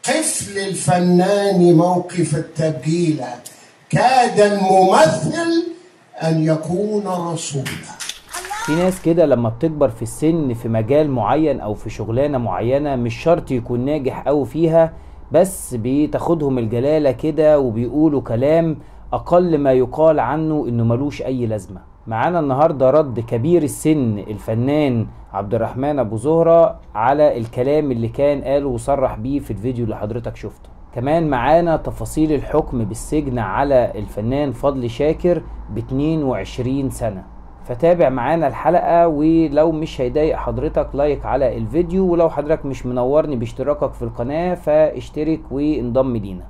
قف للفنان موقف التبجيلة كاد الممثل أن يكون رسولا في ناس كده لما بتكبر في السن في مجال معين او في شغلانه معينه مش شرط يكون ناجح قوي فيها بس بتاخدهم الجلاله كده وبيقولوا كلام اقل ما يقال عنه انه ملوش اي لازمه معانا النهارده رد كبير السن الفنان عبد الرحمن ابو زهره على الكلام اللي كان قاله وصرح بيه في الفيديو اللي حضرتك شفته كمان معانا تفاصيل الحكم بالسجن على الفنان فضل شاكر ب 22 سنه فتابع معانا الحلقة ولو مش هيضايق حضرتك لايك على الفيديو ولو حضرتك مش منورني باشتراكك في القناة فاشترك وانضم لينا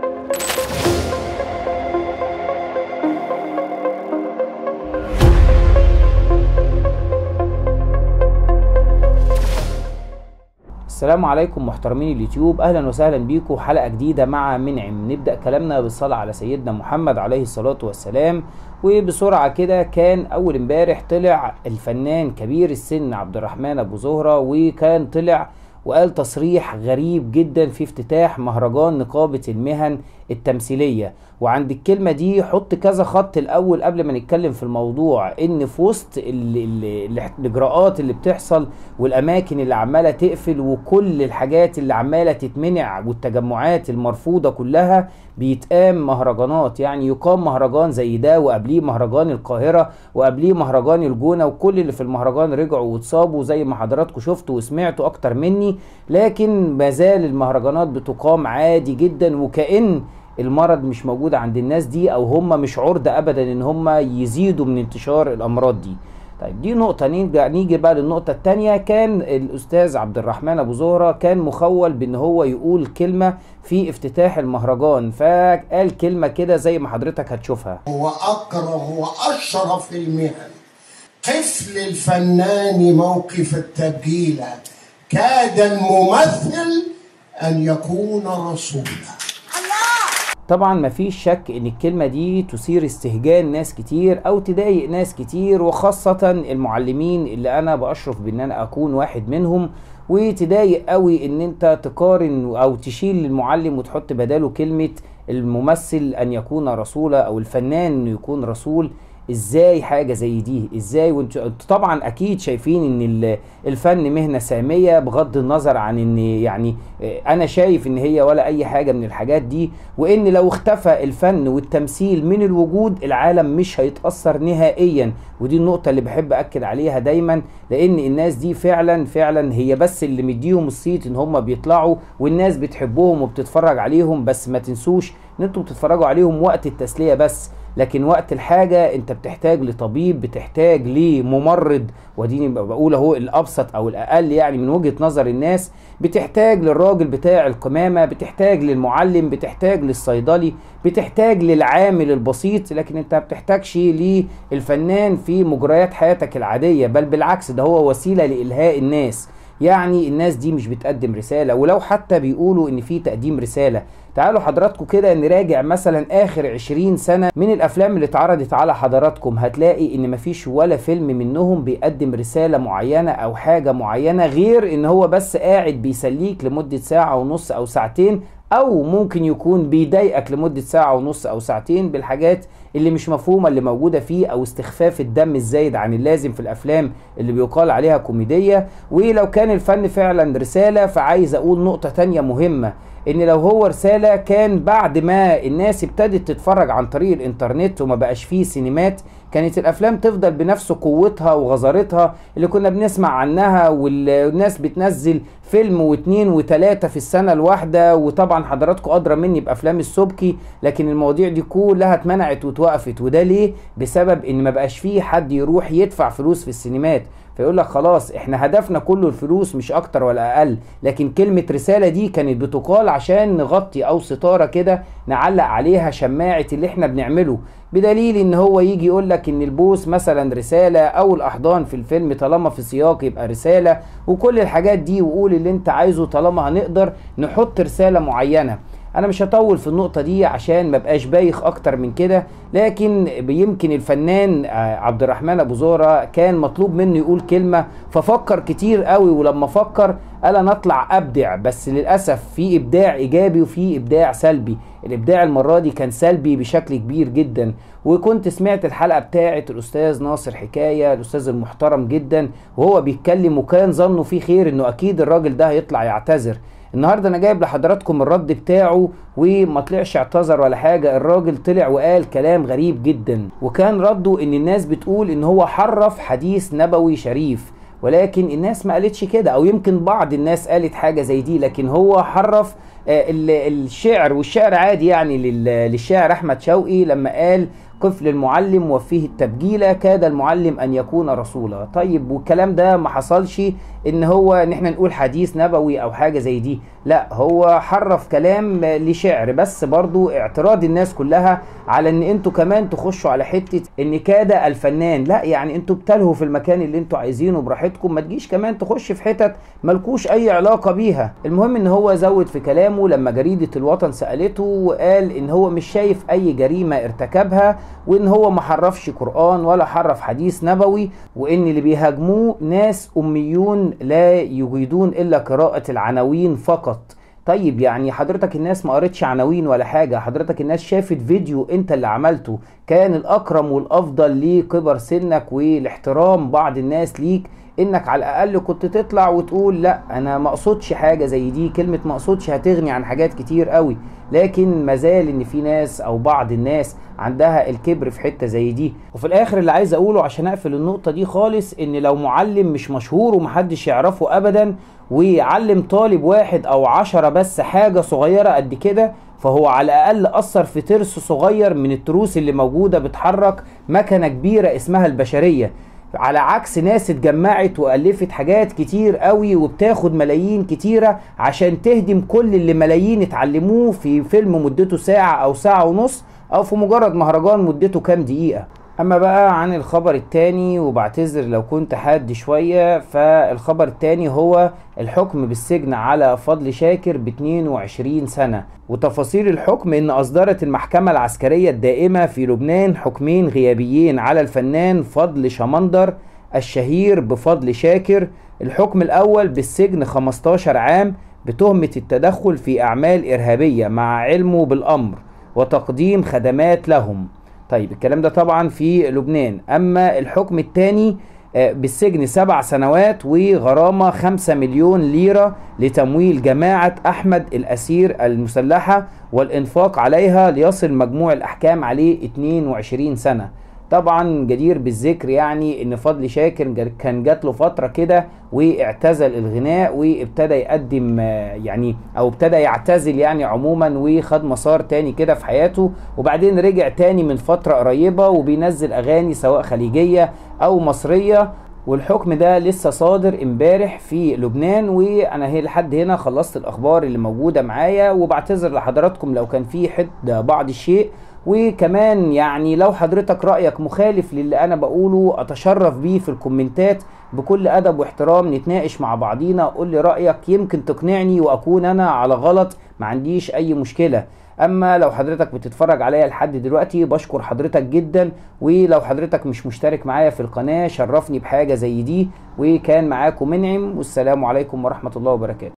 السلام عليكم محترمين اليوتيوب اهلا وسهلا بيكم حلقه جديده مع منعم نبدا كلامنا بالصلاه على سيدنا محمد عليه الصلاه والسلام وبسرعه كده كان اول امبارح طلع الفنان كبير السن عبد الرحمن ابو زهره وكان طلع وقال تصريح غريب جدا في افتتاح مهرجان نقابه المهن التمثيليه وعند الكلمه دي حط كذا خط الاول قبل ما نتكلم في الموضوع ان في وسط ال ال الاجراءات اللي بتحصل والاماكن اللي عماله تقفل وكل الحاجات اللي عماله تتمنع والتجمعات المرفوضه كلها بيتقام مهرجانات يعني يقام مهرجان زي ده وقبليه مهرجان القاهره وقبليه مهرجان الجونه وكل اللي في المهرجان رجعوا واتصابوا زي ما حضراتكم شفتوا وسمعتوا اكتر مني لكن ما زال المهرجانات بتقام عادي جدا وكأن المرض مش موجود عند الناس دي او هم مش عرضة ابدا ان هم يزيدوا من انتشار الامراض دي طيب دي نقطة نيجي بقى للنقطة التانية كان الأستاذ عبد الرحمن أبو زهرة كان مخول بإن هو يقول كلمة في افتتاح المهرجان فقال كلمة كده زي ما حضرتك هتشوفها هو أكرم وأشرف المهن قف للفنان موقف التبجيلة كاد الممثل أن يكون رسولا طبعا مفيش شك ان الكلمة دي تثير استهجان ناس كتير او تضايق ناس كتير وخاصة المعلمين اللي انا باشرف بان انا اكون واحد منهم وتضايق قوي ان انت تقارن او تشيل المعلم وتحط بداله كلمة الممثل ان يكون رسولا او الفنان انه يكون رسول ازاي حاجه زي دي ازاي وانتوا طبعا اكيد شايفين ان الفن مهنه ساميه بغض النظر عن ان يعني انا شايف ان هي ولا اي حاجه من الحاجات دي وان لو اختفى الفن والتمثيل من الوجود العالم مش هيتاثر نهائيا ودي النقطه اللي بحب اكد عليها دايما لان الناس دي فعلا فعلا هي بس اللي مديهم الصيت ان هم بيطلعوا والناس بتحبهم وبتتفرج عليهم بس ما تنسوش ان انتوا بتتفرجوا عليهم وقت التسليه بس لكن وقت الحاجة انت بتحتاج لطبيب بتحتاج لممرض وديني بقول اهو الابسط او الاقل يعني من وجهة نظر الناس بتحتاج للراجل بتاع القمامة بتحتاج للمعلم بتحتاج للصيدلي بتحتاج للعامل البسيط لكن انت بتحتاجش للفنان في مجريات حياتك العادية بل بالعكس ده هو وسيلة لإلهاء الناس يعني الناس دي مش بتقدم رسالة ولو حتى بيقولوا ان في تقديم رسالة تعالوا حضراتكم كده نراجع مثلا اخر 20 سنة من الافلام اللي اتعرضت على حضراتكم هتلاقي ان مفيش ولا فيلم منهم بيقدم رسالة معينة او حاجة معينة غير ان هو بس قاعد بيسليك لمدة ساعة ونص او ساعتين او ممكن يكون بيضايقك لمدة ساعة ونص او ساعتين بالحاجات اللي مش مفهومة اللي موجودة فيه او استخفاف الدم الزايد عن اللازم في الافلام اللي بيقال عليها كوميدية ولو كان الفن فعلا رسالة فعايز اقول نقطة تانية مهمة ان لو هو رسالة كان بعد ما الناس ابتدت تتفرج عن طريق الانترنت وما بقاش فيه سينمات كانت الافلام تفضل بنفس قوتها وغزارتها اللي كنا بنسمع عنها والناس بتنزل فيلم واتنين وتلاتة في السنة الواحدة وطبعا حضراتكم ادرى مني بافلام السبكي لكن المواضيع دي كلها اتمنعت واتوقفت وده ليه بسبب ان ما بقاش فيه حد يروح يدفع فلوس في السينمات فيقول لك خلاص احنا هدفنا كله الفلوس مش اكتر ولا اقل لكن كلمة رسالة دي كانت بتقال عشان نغطي او ستارة كده نعلق عليها شماعة اللي احنا بنعمله بدليل ان هو يجي يقول لك ان البوس مثلا رسالة او الاحضان في الفيلم طالما في سياق يبقى رسالة وكل الحاجات دي وقول اللي انت عايزه طالما هنقدر نحط رسالة معينة انا مش هطول في النقطة دي عشان ما بقاش بايخ اكتر من كده لكن يمكن الفنان عبد الرحمن ابو زهرة كان مطلوب منه يقول كلمة ففكر كتير قوي ولما فكر قال انا اطلع ابدع بس للاسف في ابداع ايجابي وفي ابداع سلبي الابداع المره دي كان سلبي بشكل كبير جدا وكنت سمعت الحلقه بتاعه الاستاذ ناصر حكايه الاستاذ المحترم جدا وهو بيتكلم وكان ظنه فيه خير انه اكيد الراجل ده هيطلع يعتذر النهارده انا جايب لحضراتكم الرد بتاعه وما طلعش اعتذر ولا حاجه الراجل طلع وقال كلام غريب جدا وكان رده ان الناس بتقول ان هو حرف حديث نبوي شريف ولكن الناس ما قالتش كده او يمكن بعض الناس قالت حاجه زي دي لكن هو حرف الشعر والشعر عادي يعني للشاعر احمد شوقي لما قال قفل المعلم وفيه التبجيلة كاد المعلم أن يكون رسولا طيب والكلام ده ما حصلش إن هو إن إحنا نقول حديث نبوي أو حاجة زي دي لا هو حرف كلام لشعر بس برضو اعتراض الناس كلها على إن أنتوا كمان تخشوا على حتة إن كاد الفنان لا يعني أنتوا بتلهوا في المكان اللي أنتوا عايزينه براحتكم ما تجيش كمان تخش في حتت ملكوش أي علاقة بيها المهم إن هو زود في كلامه لما جريدة الوطن سألته وقال إن هو مش شايف أي جريمة ارتكبها وان هو ما حرفش قرآن ولا حرف حديث نبوي وان اللي بيهاجموه ناس اميون لا يجيدون الا قراءة العناوين فقط طيب يعني حضرتك الناس ما قرتش عناوين ولا حاجة حضرتك الناس شافت فيديو انت اللي عملته كان الاكرم والافضل لكبر سنك والاحترام بعض الناس ليك انك على الاقل كنت تطلع وتقول لا انا ما اقصدش حاجه زي دي كلمه ما اقصدش هتغني عن حاجات كتير قوي لكن مازال ان في ناس او بعض الناس عندها الكبر في حته زي دي وفي الاخر اللي عايز اقوله عشان اقفل النقطه دي خالص ان لو معلم مش مشهور ومحدش يعرفه ابدا ويعلم طالب واحد او عشرة بس حاجه صغيره قد كده فهو على الاقل اثر في ترس صغير من التروس اللي موجوده بتحرك مكنه كبيره اسمها البشريه على عكس ناس اتجمعت والفت حاجات كتير قوي وبتاخد ملايين كتيره عشان تهدم كل اللي ملايين اتعلموه في فيلم مدته ساعه او ساعه ونص او في مجرد مهرجان مدته كام دقيقه اما بقى عن الخبر التاني وبعتذر لو كنت حاد شوية فالخبر التاني هو الحكم بالسجن على فضل شاكر ب 22 سنة وتفاصيل الحكم ان اصدرت المحكمة العسكرية الدائمة في لبنان حكمين غيابيين على الفنان فضل شمندر الشهير بفضل شاكر الحكم الاول بالسجن 15 عام بتهمة التدخل في اعمال ارهابية مع علمه بالامر وتقديم خدمات لهم طيب الكلام ده طبعا في لبنان اما الحكم الثاني بالسجن سبع سنوات وغرامة خمسة مليون ليرة لتمويل جماعة أحمد الأسير المسلحة والإنفاق عليها ليصل مجموع الأحكام عليه 22 سنة طبعا جدير بالذكر يعني ان فضل شاكر كان جات له فتره كده واعتزل الغناء وابتدى يقدم يعني او ابتدى يعتزل يعني عموما وخد مسار تاني كده في حياته وبعدين رجع تاني من فتره قريبه وبينزل اغاني سواء خليجيه او مصريه والحكم ده لسه صادر امبارح في لبنان وانا هي لحد هنا خلصت الاخبار اللي موجوده معايا وبعتذر لحضراتكم لو كان في حد بعض الشيء وكمان يعني لو حضرتك رأيك مخالف للي أنا بقوله أتشرف بيه في الكومنتات بكل أدب واحترام نتناقش مع بعضينا قول لي رأيك يمكن تقنعني وأكون أنا على غلط ما عنديش أي مشكلة اما لو حضرتك بتتفرج عليا لحد دلوقتي بشكر حضرتك جدا ولو حضرتك مش مشترك معايا في القناة شرفني بحاجة زي دي وكان معاكم منعم والسلام عليكم ورحمة الله وبركاته